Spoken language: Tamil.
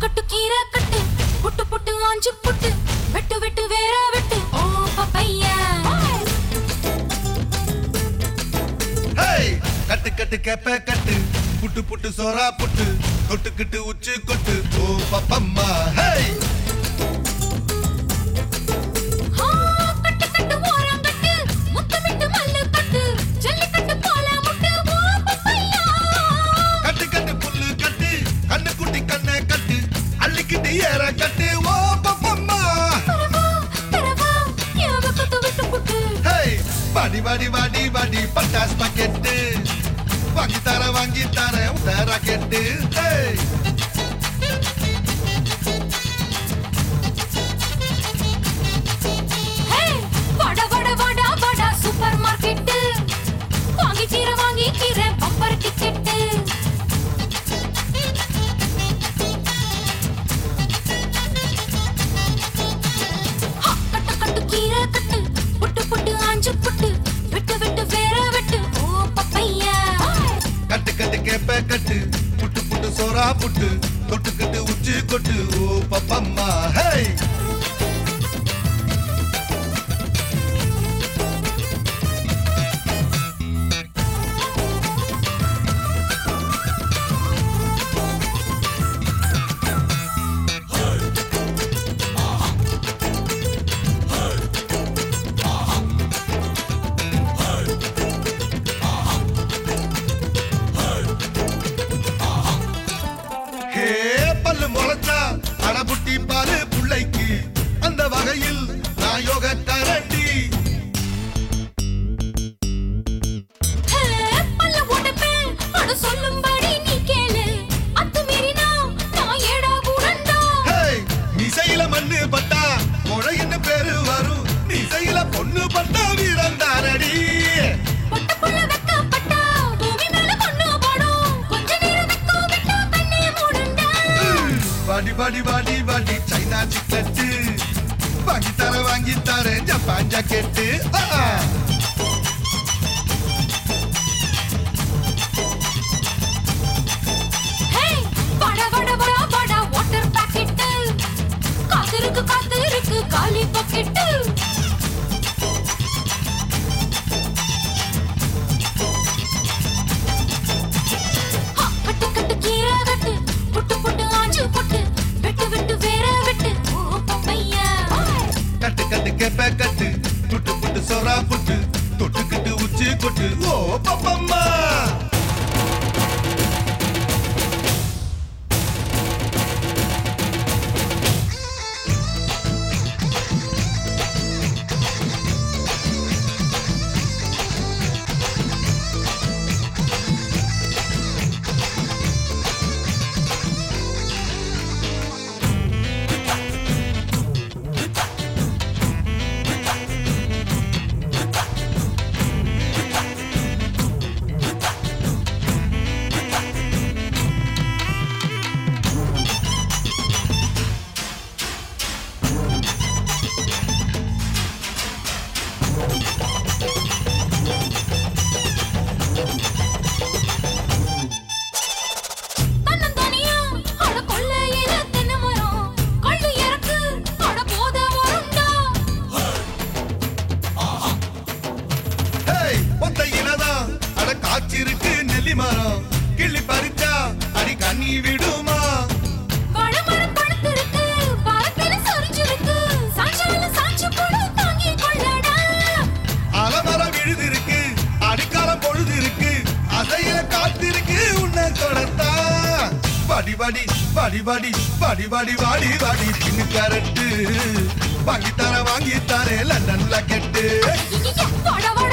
கட்டு கீரை கட்டு புட்டு புட்டு ஆஞ்சு புட்டு வெட்டு வெட்டு வேற வெட்டு ஓ பப்பையா ஹேய் கட்டு கட்டு கேப்ப கட்டு புட்டு புட்டு சோறா புட்டு கொட்டுக்கிட்டு உச்சு கொட்டு ஓ பப்பம்மா ஹேய் ஆ, கட்டு கட்டு ஓரம் கட்டு முத்தமிட்டு மல்லு கட்டு ஜல்லிக்கட்டு போல முட்டு ஓ பப்பையா கட்டு கட்டு புல்லு கட்டு கண்ணு குட்டி கண்ணை கட்டு அள்ளிக்கிட்டு ஏற கட்டு ஓ பப்பம்மா தரவா தரவா எவ கட்டு விட்டு புட்டு ஹேய் வாடி வாடி வாடி வாடி பட்டாஸ் பாக்கெட்டு வாங்கி தர வாங்கி தர உட ராக்கெட்டு ஹேய் ஹே வட வட வட வட சூப்பர் மார்க்கெட் வாங்கி கீர வாங்கி கீர பம்பர் டிக்கெட் கட்டு கட்டு கீர கட்டு புட்டு புட்டு ஆஞ்சு புட்டு விட்டு விட்டு வேற விட்டு ஓ பப்பையா கட்டு கட்டு கேப்ப கட்டு புட்டு புட்டு சோறா புட்டு கொட்டுக்கிட்டு உச்சி கொட்டு ஓ பப்பம்மா ஹேய் ஹே பல்லு முளைச்சா அடபுட்டி பாரு புள்ளைக்கு அந்த வகையில் நான் யோக கரண்டி ஹே பல்ல உடைப்பேன் அட சொல்லும்படி நீ கேளு அத்துமீறினா நான் ஏடா கூடண்டா ஹேய் மிசையில மண்ணு பட்டா முழைன்னு பேரு வரும் மிசையில பொண்ணு பட்டா வீரம் தாரடி பட்ட புள்ள வெக்கப்பட்டா பூமி மேல பொண்ணு போடும் கொஞ்ச நேரம் வெக்க விட்டா கண்ணே மூடுண்டா வாடி வாடி வாடி வாடி சைனா சிக்கட்டு வாங்கி தர வாங்கி தரேன் ஜப்பான் ஜாக்கெட்டு ஆ, ஆ. ஹே வட வட வட வட வாட்டர் பாக்கெட் காத்திருக்கு காத்திருக்கு காலி பாக்கெட் கட்டு கட்டு கீரை கட்டு புட்டு புட்டு ஆஞ்சு புட்டு வெட்டு வெட்டு வேற வெட்டு ஓ பப்பையா கட்டு கட்டு கேப்ப கட்டு புட்டு புட்டு சோறா புட்டு தொட்டுக்கிட்டு உச்சி கொட்டு ஓ பப்பம்மா தன்னந்தனியா அட கொல்லையில தென்னை மரம் கள்ளு இறக்கு அட போத வருண்டா ஹேய் ஒத்தையிலதான் அட காய்ச்சிருக்கு நெல்லி மரம் கிள்ளி பறிச்சா அடி கண்ணி விடுமா வாழைமரம் பழுத்திருக்கு பழத்தில சொரிஞ்சிருக்கு சாஞ்சால சாஞ்சு போடு தாங்கி கொள்ளடா அலமரம் விழுதிருக்கு அடிக்காலம் பொழுது இருக்கு அதையில காத்திருக்கு உன்னை தொடத்தா படி படி படி படி படி படி வாடி வாடி பின்னு கரட்டு வாங்கி தர வாங்கி தரேன் லண்டன்ல கெட்டு இங்க வட வட